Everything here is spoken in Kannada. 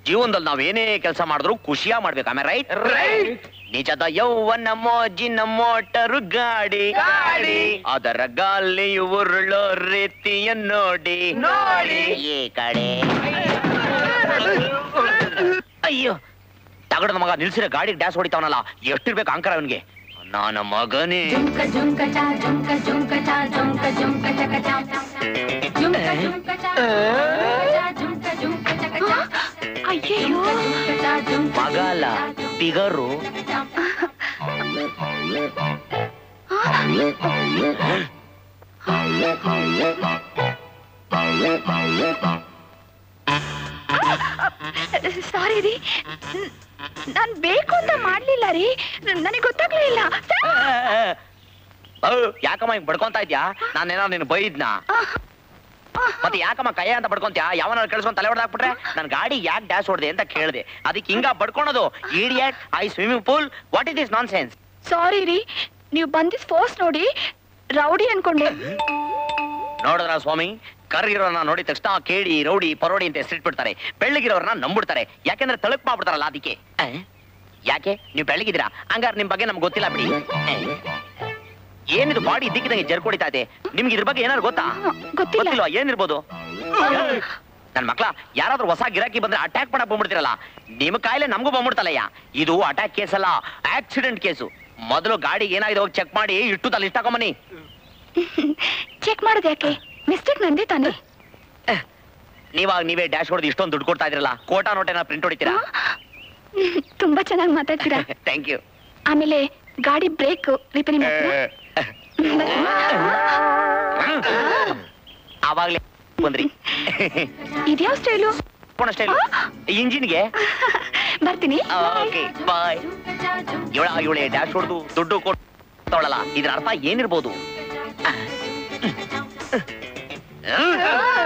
ಜೀವನದಲ್ಲಿ ನಾವ್ ಏನೇ ಕೆಲಸ ಮಾಡಿದ್ರು ಖುಷಿಯಾ ಮಾಡ್ಬೇಕು ಆಮೇಲೆ ರೈಟ್ Right. ನಿಜದ ಯೌವನ ಮೋಜಿನ ಮೋಟರು ಗಾಡಿ ಗಾಡಿ. ಅದರ ಗಾಲಿ ಉರುಳೋ ರೀತಿಯ ನೋಡಿ ನೋಡಿ. ಈ ಕಡೆ ಅಯ್ಯೋ ತಗಡದ ಮಗ ನಿಲ್ಸಿರ ಗಾಡಿ ಡ್ಯಾಸ್ ಹೊಡಿತಾವನಲ್ಲ ಎಷ್ಟಿರ್ಬೇಕು ಅಂಕರ ಅವನ್ಗೆ ನನ್ನ ಮಗನೇ ಜುಮ್ಕ ಜುಮ್ಕ ಚಾ ಜುಮ್ಕ ಜುಮ್ಕ ಚಾ ಜುಮ್ಕ ಜುಮ್ಕ ಚಕ ಚಾ ಜುಮ್ಕ ಜುಮ್ಕ ಚಾ ಜುಮ್ಕ ಜುಮ್ಕ ಚಕ ಚಾ ಅಯ್ಯಯ್ಯೋ ಜುಮ್ಕ ಚಾ ಜುಮ್ಕ ಮಗ ಅಲ್ಲ ಬಿಗರು ಸಾರಿ ರೀ ನಾನ್ ಬೇಕು ಅಂತ ಮಾಡ್ಲಿಲ್ಲ ರೀ ನನಗೆ ಗೊತ್ತಾಗ್ಲಿಲ್ಲ ಯಾಕಮ್ಮ ಹಿಂಗ್ ಬಡ್ಕೊಂತ ಇದ್ಯಾ ನಾನೇನೋ ನಿನ್ ಬೈದ್ನ ಮತ್ತೆ ಯಾಕಮ್ಮ ಕೈಯ ಅಂತ ಬಡ್ಕೊಂತ್ಯಾ ಯಾವನ ಕೇಳಿಸ್ಕೊಂಡ್ ತಲೆ ಹೊಡೆದಾಕ್ಬಿಟ್ರೆ ನನ್ ಗಾಡಿ ಯಾಕೆ ಡ್ಯಾಶ್ ಹೊಡೆದೆ ಅಂತ ಕೇಳಿದೆ ಅದಕ್ಕೆ ಹಿಂಗ ಬಡ್ಕೊಳೋದು idiot I swimming pool what is this nonsense sorry ರೀ ನೀವು ಬಂದಿದ್ ಫೋರ್ಸ್ ನೋಡಿ ರೌಡಿ ಅನ್ಕೊಂಡೆ ನೋಡಿದ್ರ ಸ್ವಾಮಿ ಕರ್ಗಿರೋರ್ನ ನೋಡಿದ ತಕ್ಷಣ ಕೇಳಿ ರೌಡಿ ಪರೋಡಿ ಅಂತ ಹೆಸರಿಟ್ಬಿಡ್ತಾರೆ ಬೆಳ್ಳಗಿರೋರ್ನ ನಂಬಿಡ್ತಾರೆ ಯಾಕೆಂದ್ರೆ ತಳುಕ್ ಮಾಡ್ಬಿಡ್ತಾರಲ್ಲ ಅದಕ್ಕೆ ಆ? ಯಾಕೆ ನೀವು ಬೆಳ್ಳಗಿದ್ದೀರಾ ಹಂಗಾರೆ ನಿಮ್ ಬಗ್ಗೆ ನಮ್ಗೆ ಗೊತ್ತಿಲ್ಲ ಬಿಡಿ ಆ? ಏನಿದು ಬಾಡಿ ಇದ್ದಕ್ಕಿದಂಗೆ ಜರ್ಕೊಡಿತಾ ಇದೆ ನಿಮ್ಗೆ ಇದ್ರ ಬಗ್ಗೆ ಏನಾದ್ರು ಗೊತ್ತಾ ಗೊತ್ತಿಲ್ಲ ಗೊತ್ತಿಲ್ವಾ ಏನಿರ್ಬೋದು ನನ್ ಮಕ್ಳ ಯಾರಾದ್ರೂ ಹೊಸ ಗಿರಾಕಿ ಬಂದ್ರೆ ಅಟ್ಯಾಕ್ ಮಾಡಕ್ ಬಂದ್ಬಿಡ್ತಿರಲ್ಲ ನಿಮ್ ಕಾಯಿಲೆ ನಮಗೂ ಬಂದ್ಬಿಡ್ತಲ್ಲಯ್ಯ ಇದು ಅಟ್ಯಾಕ್ ಕೇಸ್ ಅಲ್ಲ ಆಕ್ಸಿಡೆಂಟ್ ಕೇಸು ಮೊದಲು ಗಾಡಿ ಏನಾಗಿದೆ ಹೋಗಿ ಚೆಕ್ ಮಾಡಿ ಇಟ್ಟು ತಲ್ಲಿ ಇಷ್ಟ ಹಾಕೊಂಬನ್ನಿ ಚೆಕ್ ಮಾಡೋದು ಯಾಕೆ ಮಿಸ್ಟೇಕ್ ನಂದೇ ತಾನೆ ನೀವಾಗ ನೀವೇ ಡ್ಯಾಶ್ ಹೊಡೆದು ಇಷ್ಟೊಂದು ದುಡ್ಡು ಕೊಡ್ತಾ ಇದ್ರಲ್ಲ ಕೋಟಾ ನೋಟೇನ ಪ್ರಿಂಟ್ ಹೊಡಿತೀರಾ ತುಂಬಾ ಚೆನ್ನಾಗಿ ಮಾತಾಡ್ತೀರಾ ಥ್ಯಾಂಕ್ ಯು ಆಮೇಲೆ ಗಾಡಿ ಬ್ರೇಕ್ ರಿಪೇರಿ ಮಾಡ್ತೀರಾ ಆವಾಗ್ಲೇ ಬಂದ್ರಿ ಇದ್ಯಾವ ಸ್ಟೈಲು ಅಷ್ಟೇ ಇಂಜಿನ್ಗೆ ಬರ್ತೀನಿ ಓಕೆ ಬಾಯ್ ಇವಳ ಇವಳೆ ಡ್ಯಾಶ್ ಹೊಡೆದು ದುಡ್ಡು ಕೊಟ್ಟವಳಲ್ಲ ಇದ್ರ ಅರ್ಥ ಏನಿರ್ಬೋದು